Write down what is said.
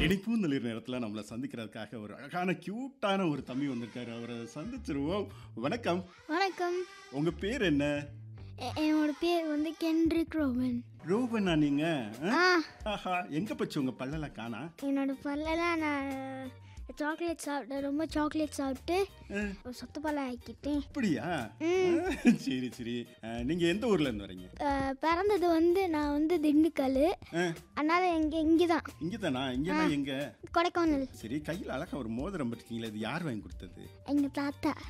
இனிப்பூந்தளிர் நேரத்துல நம்மளை சந்திக்கிறதுக்காக ஒரு அழகான கியூட்டான ஒரு தம்பி வந்திருக்காரு அவரை சந்திச்சிருவோம் வணக்கம் வணக்கம் உங்க பேர் என்ன எ- என்னோட பேர் வந்து கென்ட்ரிக் ரோமன் ரோபனா நீங்க ஆ? ஆ ஆஹா எங்க பச்சு உங்க பல்லெல்லாம் காணா என்னோட பல்லெல்லாம் நான் சாக்லேட் சாப்பிட்டேன் ரொம்ப சாக்லேட் சாப்பிட்டு ஆ, ஒரு சொத்து பல்ல ஆக்கிட்டேன் அப்படியா ம். ஆ, சரி சரி ஆ, நீங்க எந்த ஊர்ல இருந்து வரீங்க அஹ், பிறந்தது வந்து நான் வந்து திண்டுக்கல் ஆ, அதனால் இங்கே இங்கே தான் இங்கதானா இங்கன்னா எங்க கொடைக்கானல் சரி கையில் அழகா ஒரு மோதிரம் பட்டிருக்கீங்களா இது யார் வாங்கி கொடுத்தது எங்கள் தாத்தா